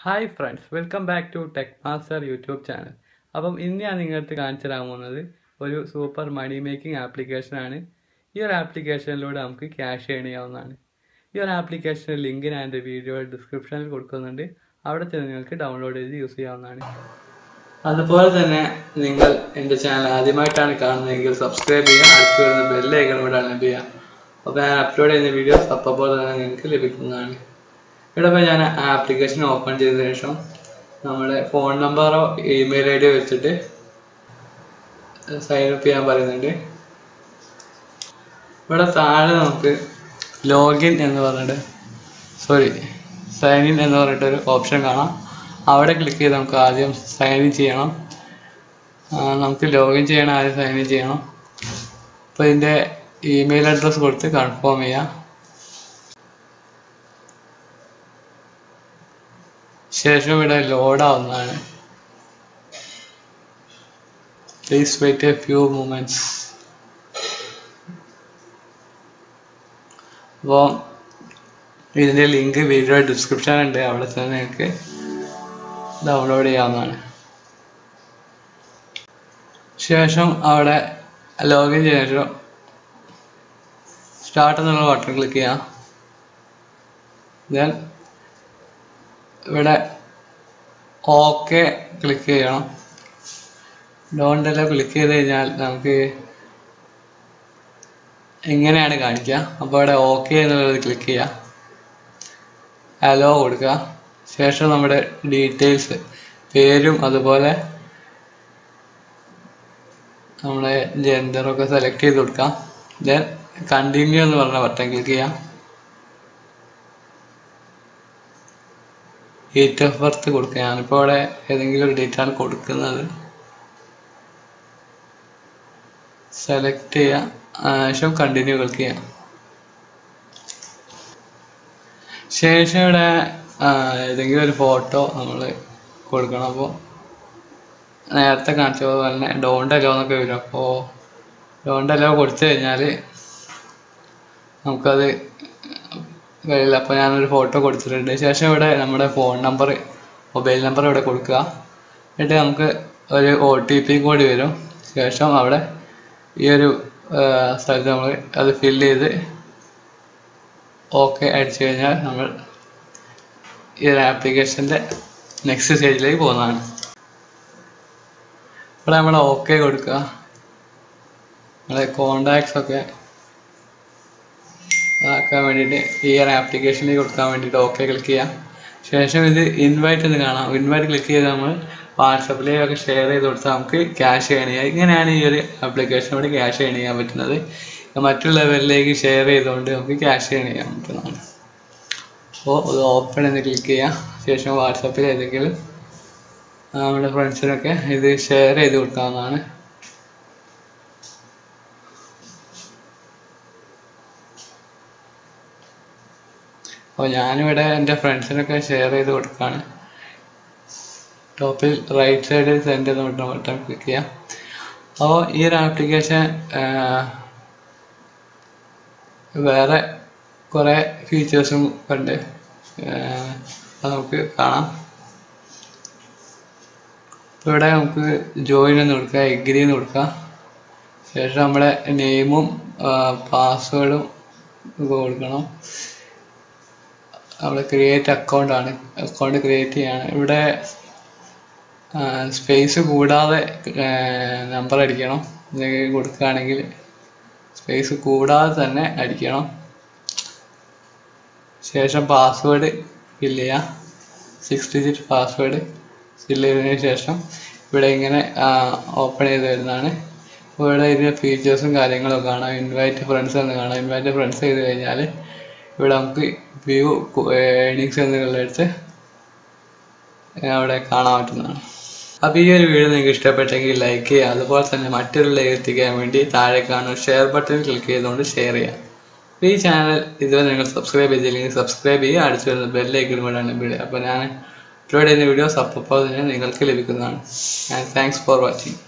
hi friends welcome back to tech master YouTube channel അപ്പം ഇന്ന് ഞാൻ നിങ്ങൾക്ക് കാണിച്ചു തരാൻ പോകുന്നത് ഒരു സൂപ്പർ മണി മേക്കിംഗ് ആപ്ലിക്കേഷനാണ് ഈ ഒരു ആപ്ലിക്കേഷനിലൂടെ നമുക്ക് ക്യാഷ് ഏൺ ചെയ്യാവുന്നതാണ് ഈ ഒരു ആപ്ലിക്കേഷൻ്റെ ലിങ്ക് ഞാൻ എൻ്റെ വീഡിയോ ഡിസ്ക്രിപ്ഷനിൽ കൊടുക്കുന്നുണ്ട് അവിടെ ചെന്ന് നിങ്ങൾക്ക് ഡൗൺലോഡ് ചെയ്ത് യൂസ് ചെയ്യാവുന്നതാണ് അതുപോലെ തന്നെ നിങ്ങൾ എൻ്റെ ചാനൽ ആദ്യമായിട്ടാണ് കാണുന്നതെങ്കിൽ സബ്സ്ക്രൈബ് ചെയ്യുക അടുത്ത് വരുന്ന ബെല്ലൈക്കൺ കൂടെ അനബ് ചെയ്യുക അപ്പോൾ ഞാൻ അപ്ലോഡ് ചെയ്യുന്ന വീഡിയോസ് അപ്പോൾ തന്നെ നിങ്ങൾക്ക് ലഭിക്കുന്നതാണ് ഇവിടെ ഇപ്പോൾ ഞാൻ ആപ്ലിക്കേഷൻ ഓപ്പൺ ചെയ്തതിനു ശേഷം നമ്മുടെ ഫോൺ നമ്പറോ ഇമെയിൽ ഐ ഡിയോ വെച്ചിട്ട് സൈൻ അപ്പ് ചെയ്യാൻ പറയുന്നുണ്ട് ഇവിടെ താഴെ നമുക്ക് ലോഗിൻ എന്ന് പറഞ്ഞിട്ട് സോറി സൈൻ ഇൻ എന്ന് പറഞ്ഞിട്ട് ഒരു ഓപ്ഷൻ കാണാം അവിടെ ക്ലിക്ക് ചെയ്ത് നമുക്ക് ആദ്യം സൈൻ ഇൻ ചെയ്യണം ആ, നമുക്ക് ലോഗിൻ ചെയ്യണം ആദ്യം സൈൻ ഇൻ ചെയ്യണം അപ്പോൾ ഇതിൻ്റെ ഇമെയിൽ അഡ്രസ്സ് കൊടുത്ത് കൺഫേം ചെയ്യാം ശേഷം ഇവിടെ ലോഡ് ആവുന്നതാണ് please wait a few moments അപ്പോൾ ഇതിൻ്റെ ലിങ്ക് വീഡിയോ ഡിസ്ക്രിപ്ഷൻ ഉണ്ട് അവിടെ ചെന്ന് നിങ്ങൾക്ക് ഡൗൺലോഡ് ചെയ്യാവുന്നതാണ് ശേഷം അവിടെ ലോഗിൻ ചെയ്ത ശേഷം സ്റ്റാർട്ട് എന്നുള്ള ബട്ടൺ ക്ലിക്ക് ചെയ്യാം ദെൻ ഇവിടെ ഓക്കെ ക്ലിക്ക് ചെയ്യണം ഡോണ്ടെല്ലാം ക്ലിക്ക് ചെയ്ത് കഴിഞ്ഞാൽ നമുക്ക് ഇങ്ങനെയാണ് കാണിക്കുക അപ്പോൾ ഇവിടെ ഓക്കെ എന്നുള്ളത് ക്ലിക്ക് ചെയ്യുക അലോ കൊടുക്കുക ശേഷം നമ്മുടെ ഡീറ്റെയിൽസ് പേരും അതുപോലെ നമ്മുടെ ജെൻഡറൊക്കെ സെലക്ട് ചെയ്ത് കൊടുക്കാം ദെൻ കണ്ടിന്യൂ എന്ന് പറഞ്ഞ ബട്ടൺ ക്ലിക്ക് ചെയ്യാം ഡേറ്റ് ഓഫ് ബർത്ത് കൊടുക്കുക ഞാനിപ്പോൾ ഇവിടെ ഏതെങ്കിലും ഒരു ഡേറ്റ് ആണ് കൊടുക്കുന്നത് സെലക്ട് ചെയ്യുക ശേഷം കണ്ടിന്യൂ ക്ലിക്ക് ചെയ്യാം ശേഷം ഇവിടെ ആ, ഏതെങ്കിലും ഒരു ഫോട്ടോ നമ്മൾ കൊടുക്കണം അപ്പോൾ നേരത്തെ കാണിച്ച പോലെ തന്നെ ഡോണ്ട് അലോ എന്നൊക്കെ വരും അപ്പോൾ ഡോണ്ട് അലോ കൊടുത്തു കഴിഞ്ഞാൽ നമുക്കത് കഴിയില്ല അപ്പോൾ ഞാനൊരു ഫോട്ടോ കൊടുത്തിട്ടുണ്ട് ശേഷം ഇവിടെ നമ്മുടെ ഫോൺ നമ്പർ മൊബൈൽ നമ്പർ ഇവിടെ കൊടുക്കുക എന്നിട്ട് നമുക്ക് ഒരു ഒ ടി പി കൂടി വരും ശേഷം അവിടെ ഈ ഒരു ആ, സ്ഥലത്ത് നമ്മൾ അത് ഫില്ല് ചെയ്ത് ഓക്കെ അടിച്ചു കഴിഞ്ഞാൽ നമ്മൾ ഈ ഒരു ആപ്ലിക്കേഷൻ്റെ നെക്സ്റ്റ് സ്റ്റേജിലേക്ക് പോകുന്നതാണ് ഇവിടെ നമ്മൾ ഓക്കെ കൊടുക്കുക നമ്മളെ കോണ്ടാക്ട്സ് ഒക്കെ ആക്കാൻ വേണ്ടിയിട്ട് ഈ ഒരു ആപ്ലിക്കേഷനിൽ കൊടുക്കാൻ വേണ്ടിയിട്ട് ഓക്കെ ക്ലിക്ക് ചെയ്യാം ശേഷം ഇത് ഇൻവൈറ്റ് എന്ന് കാണാം ഇൻവൈറ്റ് ക്ലിക്ക് ചെയ്ത് നമ്മൾ വാട്സപ്പിലേക്കൊക്കെ ഷെയർ ചെയ്ത് കൊടുത്താൽ നമുക്ക് ക്യാഷ് ഏൺ ചെയ്യാം ഇങ്ങനെയാണ് ഈ ഒരു ആപ്ലിക്കേഷനോട് ക്യാഷ് ഏൺ ചെയ്യാൻ പറ്റുന്നത് മറ്റുള്ളവരിലേക്ക് ഷെയർ ചെയ്തുകൊണ്ട് നമുക്ക് ക്യാഷ് ഏൺ ചെയ്യാൻ പറ്റുന്നതാണ് അപ്പോൾ ഇത് ഓപ്പൺ എന്ന് ക്ലിക്ക് ചെയ്യാം ശേഷം വാട്സപ്പിൽ ഏതെങ്കിലും ആ, നമ്മുടെ ഫ്രണ്ട്സിനൊക്കെ ഇത് ഷെയർ ചെയ്ത് കൊടുക്കാവുന്നതാണ് അപ്പോൾ ഞാനിവിടെ എൻ്റെ ഫ്രണ്ട്സിനൊക്കെ ഷെയർ ചെയ്ത് കൊടുക്കുകയാണ് ടോപ്പിൽ റൈറ്റ് സൈഡിൽ സെൻഡ് എന്ന് പറഞ്ഞ ബട്ടൺ ക്ലിക്ക് ചെയ്യാം അപ്പോൾ ഈ ഒരു ആപ്ലിക്കേഷൻ വേറെ കുറേ ഫീച്ചേഴ്സും ഉണ്ട് ആഹ് അത് നമുക്ക് കാണാം ഇപ്പോൾ ഇവിടെ നമുക്ക് ജോയിൻ എന്ന് കൊടുക്കുക എഗ്രി എന്ന് കൊടുക്കാം ശേഷം നമ്മുടെ നെയിമും പാസ്വേഡും കൊടുക്കണം നമ്മൾ ക്രിയേറ്റ് അക്കൗണ്ട് ആണ് അക്കൗണ്ട് ക്രിയേറ്റ് ചെയ്യാണ് ഇവിടെ സ്പേസ് കൂടാതെ നമ്പർ അടിക്കണം എന്തെങ്കിലും കൊടുക്കുകയാണെങ്കിൽ സ്പേസ് കൂടാതെ തന്നെ അടിക്കണം ശേഷം പാസ്വേഡ് ഫില്ല് ചെയ്യുക സിക്സ് ഡിജിറ്റ് പാസ്വേഡ് ഫില്ല് ചെയ്തതിന് ശേഷം ഇവിടെ ഇങ്ങനെ ഓപ്പൺ ചെയ്ത് വരുന്നതാണ് അപ്പോൾ ഇവിടെ ഇതിൻ്റെ ഫീച്ചേഴ്സും കാര്യങ്ങളൊക്കെ കാണാം ഇൻവൈറ്റ് ഫ്രണ്ട്സ് എന്ന് കാണാം ഇൻവൈറ്റ് ഫ്രണ്ട്സ് ചെയ്ത് കഴിഞ്ഞാൽ ഇവിടെ നമുക്ക് വ്യൂ ഏണിങ്സ് എന്നുള്ളിടത്ത് അവിടെ കാണാൻ പറ്റുന്നതാണ് അപ്പോൾ ഈ ഒരു വീഡിയോ നിങ്ങൾക്ക് ഇഷ്ടപ്പെട്ടെങ്കിൽ ലൈക്ക് ചെയ്യുക അതുപോലെ തന്നെ മറ്റുള്ളവരിലേക്ക് എത്തിക്കാൻ വേണ്ടി താഴെ കാണുന്ന ഷെയർ ബട്ടൺ ക്ലിക്ക് ചെയ്തുകൊണ്ട് ഷെയർ ചെയ്യുക അപ്പോൾ ഈ ചാനൽ ഇതുവരെ നിങ്ങൾ സബ്സ്ക്രൈബ് ചെയ്തില്ലെങ്കിൽ സബ്സ്ക്രൈബ് ചെയ്യുക അടുത്ത് വരുന്ന ബെല്ലൈക്കൺ കൂടെയാണ് വീഡിയോ അപ്പോൾ ഞാൻ അപ്ലോഡ് ചെയ്യുന്ന വീഡിയോസ് അപ്പോൾ തന്നെ നിങ്ങൾക്ക് ലഭിക്കുന്നതാണ് ആൻഡ് താങ്ക്സ് ഫോർ വാച്ചിങ്